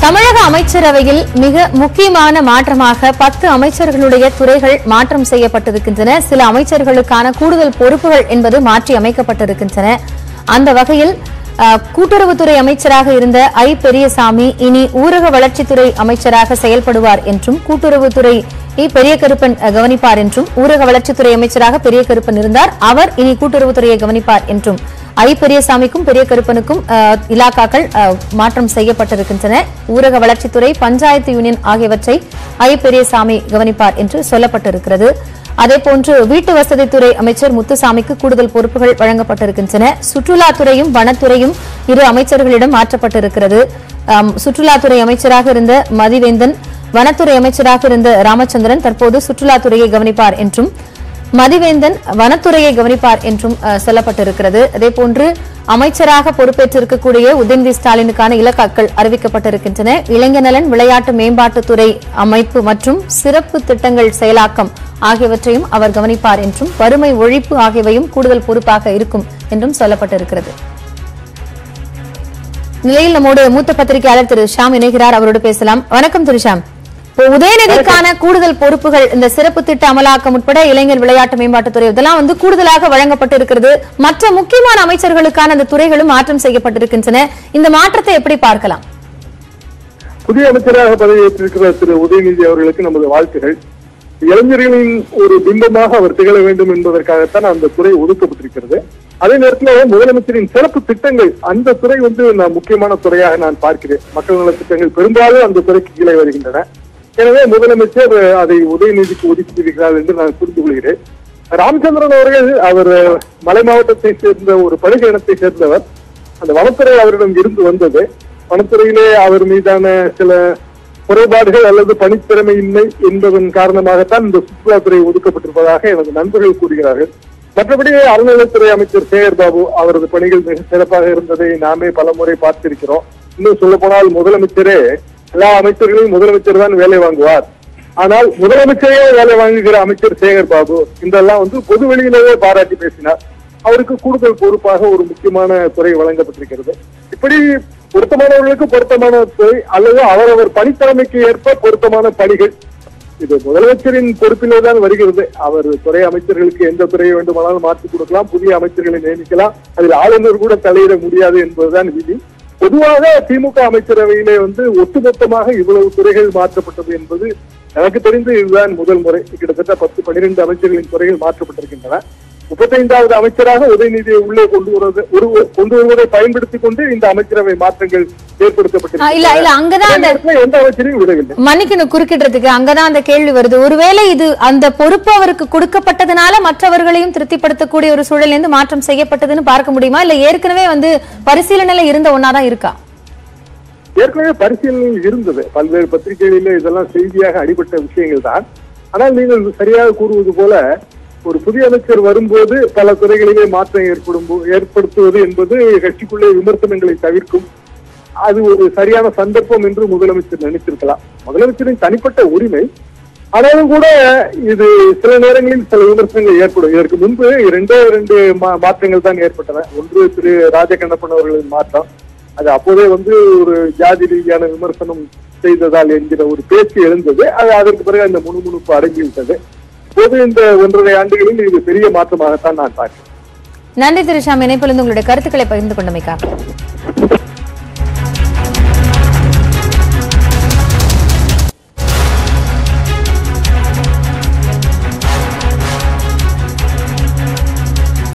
தமிழக அமைச்சரவையில் மிக முக்கியமான மாற்றமாக பத்து அமைச்சர்களுடைய துறைகள் மாற்றம் செய்யப்பட்டிருக்கின்றன சில அமைச்சர்களுக்கான கூடுதல் பொறுப்புகள் என்பது மாற்றி அமைக்கப்பட்டிருக்கின்றன அந்த வகையில் அஹ், கூட்டுறவுத்துறை அமைச்சராக இருந்த ஐ பெரியசாமி இனி ஊரக வளர்ச்சித்துறை அமைச்சராக செயல்படுவார் என்றும் கூட்டுறவுத்துறை இ. பெரிய கருப்பன் அஹ், கவனிப்பார் என்றும் ஊரக வளர்ச்சித்துறை அமைச்சராக பெரிய கருப்பன் இருந்தார் அவர் இனி கூட்டுறவுத்துறையை கவனிப்பார் என்றும் ஐ பெரியசாமிக்கும் பெரிய கருப்பனுக்கும் அஹ், இலாக்காக்கள் அஹ், மாற்றம் செய்யப்பட்டிருக்கின்றன ஊரக வளர்ச்சித்துறை பஞ்சாயத்து யூனியன் ஆகியவற்றை ஐ பெரியசாமி கவனிப்பார் என்று சொல்லப்பட்டிருக்கிறது அதேபோன்று வீட்டு வசதித்துறை அமைச்சர் முத்துசாமிக்கு கூடுதல் பொறுப்புகள் வழங்கப்பட்டிருக்கின்றன சுற்றுலாத்துறையும் வனத்துறையும் இரு அமைச்சர்களிடம் மாற்றப்பட்டிருக்கிறது அம், சுற்றுலாத்துறை அமைச்சராக இருந்த மதிவேந்தன் வனத்துறை அமைச்சராக இருந்த ராமச்சந்திரன் தற்போது சுற்றுலாத்துறையை கவனிப்பார் என்றும் மதிவேந்தன் வனத்துறையை கவனிப்பார் என்றும் அஹ், சொல்லப்பட்டிருக்கிறது அதேபோன்று அமைச்சராக பொறுப்பேற்றிருக்கக்கூடிய உதயநிதி ஸ்டாலினுக்கான இலக்காக்கள் அறிவிக்கப்பட்டிருக்கின்றன இளைஞர் நலன் விளையாட்டு மேம்பாட்டுத்துறை அமைப்பு மற்றும் சிறப்பு திட்டங்கள் செயலாக்கம் ஆகியவற்றையும் அவர் கவனிப்பார் என்றும் வறுமை ஒழிப்பு ஆகியவையும் கூடுதல் பொறுப்பாக இருக்கும் என்றும் சொல்லப்பட்டிருக்கிறது நிலையில் நம்மோடு மூத்த பத்திரிகையாளர் திரு ஷாம் இணைகிறார் அவரோடு பேசலாம் வணக்கம் திரு ஷாம் இப்போ உதயநிதிக்கான கூடுதல் பொறுப்புகள் இந்த சிறப்பு திட்ட அமலாக்கம் உட்பட இளைஞர் விளையாட்டு மேம்பாட்டுத்துறை இதெல்லாம் வந்து கூடுதலாக வழங்கப்பட்டிருக்கிறது மற்ற முக்கியமான அமைச்சர்களுக்கான அந்த துறைகளும் மாற்றம் செய்யப்பட்டிருக்கின்றன இந்த மாற்றத்தை எப்படி பார்க்கலாம் புதிய அமைச்சராக பதவியேற்றிருக்கிற திரு உதயநிதி அவர்களுக்கு நமது வாழ்த்துகள் இளைஞர்களின் ஒரு பிம்பமாக அவர் திகழ வேண்டும் என்பதற்காகத்தான் அந்த துறை ஒதுக்கப்பட்டிருக்கிறது அதே நேரத்தில் முதலமைச்சரின் சிறப்பு திட்டங்கள் அந்த துறை வந்து நான் முக்கியமான துறையாக நான் பார்க்கிறேன் மக்கள் நல திட்டங்கள் பெரும்பாலும் அந்த துறைக்கு கீழே வருகின்றன எனவே முதலமைச்சர் அதை உதயநிதிக்கு ஒதுக்கியிருக்கிறார் என்று நான் புரிந்து கொள்கிறேன் ராமச்சந்திரன் அவர்கள் அவர் மலை மாவட்டத்தை சேர்ந்த ஒரு படுகை இனத்தை சேர்ந்தவர் அந்த வனத்துறை அவரிடம் இருந்து வந்தது வனத்துறையிலே அவர் மீதான சில குறைபாடுகள் அல்லது பணித்திறமையின்மை என்பதன் காரணமாகத்தான் இந்த சுற்றுலாத்துறை ஒதுக்கப்பட்டிருப்பதாக எனது நண்பர்கள் கூறுகிறார்கள் மற்றபடி அறநிலைத்துறை அமைச்சர் சேகர் பாபு அவரது பணிகள் மிக சிறப்பாக இருந்ததை நாமே பல முறை பார்த்திருக்கிறோம் இன்னும் சொல்ல போனால் முதலமைச்சரே எல்லா அமைச்சர்களையும் முதலமைச்சர் தான் வேலை வாங்குவார் ஆனால் முதலமைச்சரே வேலை வாங்குகிற அமைச்சர் சேகர் பாபு இதெல்லாம் வந்து பொது வெளியிலேயே பாராட்டி பேசினார் அவருக்கு கூடுதல் பொறுப்பாக ஒரு முக்கியமான துறை வழங்கப்பட்டிருக்கிறது இப்படி பொருத்தமானவர்களுக்கு பொருத்தமான துறை அல்லது அவரவர் பணித்தலைமைக்கு ஏற்ப பொருத்தமான பணிகள் இது முதலமைச்சரின் பொறுப்பிலே தான் வருகிறது அவர் துறை அமைச்சர்களுக்கு எந்த துறையை வேண்டுமானாலும் மாற்றி கொடுக்கலாம் புதிய அமைச்சர்களை நியமிக்கலாம் அதில் ஆளுநர் கூட தலையிட முடியாது என்பதுதான் விதி பொதுவாக திமுக அமைச்சரவையிலே வந்து ஒட்டுமொத்தமாக இவ்வளவு துறைகள் மாற்றப்பட்டது என்பது எனக்கு தெரிந்து இதுதான் முதல் முறை கிட்டத்தட்ட பத்து பன்னிரண்டு அமைச்சர்களின் துறைகள் மாற்றப்பட்டிருக்கின்றன முப்பத்தைந்தாவது அமைச்சராக உதயநிதியை உள்ளே கொண்டு வருவது ஒரு- கொண்டு வருவதை பயன்படுத்திக் கொண்டு இந்த அமைச்சரவை மாற்றங்கள் ஆ, இல்ல இல்ல அங்கதான் அந்த ஏற்படுத்தப்பட்டிருக்கின்றன எந்த அமைச்சரையும் விடவில்லை மன்னிக்கணும் குறுக்கிடுறதுக்கு அங்கதான் அந்த கேள்வி வருது ஒருவேளை இது அந்த பொறுப்பு அவருக்கு கொடுக்கப்பட்டதுனால மற்றவர்களையும் திருப்திப்படுத்தக்கூடிய ஒரு சூழலிருந்து மாற்றம் செய்யப்பட்டதுன்னு பார்க்க முடியுமா இல்ல ஏற்கனவே வந்து பரிசீலனையில இருந்த ஒன்னாதான் இருக்கா ஏற்கனவே பரிசீலனையில் இருந்தது பல்வேறு பத்திரிகைகளிலே இதெல்லாம் செய்தியாக அடிபட்ட விஷயங்கள் தான் ஆனால் நீங்கள் சரியாக கூறுவது போல ஒரு புதிய அமைச்சர் வரும்போது பல துறைகளிலே மாற்றம் ஏற்படும் போ- ஏற்படுத்துவது என்பது கட்சிக்குள்ளே விமர்சனங்களை தவிர்க்கும் அது ஒரு சரியான சந்தர்ப்பம் என்று முதலமைச்சர் நினைத்திருக்கலாம் முதலமைச்சரின் தனிப்பட்ட உரிமை ஆனாலும் கூட இது சில நேரங்களில் சில விமர்சனங்கள் ஏற்படும் இதற்கு முன்பு இரண்டே இரண்டு மா- மாற்றங்கள் தான் ஏற்பட்டன ஒன்று திரு ராஜகண்ணப்பன் அவர்களின் மாற்றம் அது அப்போதே வந்து ஒரு ஜாதி ரீதியான விமர்சனம் செய்ததால் என்கிற ஒரு பேச்சு எழுந்தது அது அதற்கு பிறகு அந்த முணுமுணுப்பு அடங்கிவிட்டது இப்போது இந்த ஒன்றரை ஆண்டுகளில் இது பெரிய மாற்றமாகத்தான் நான் பார்க்கிறேன் நன்றி திரு ஷாம் இணைப்பிலிருந்து உங்களுடைய கருத்துக்களை பகிர்ந்து கொண்டமைக்காக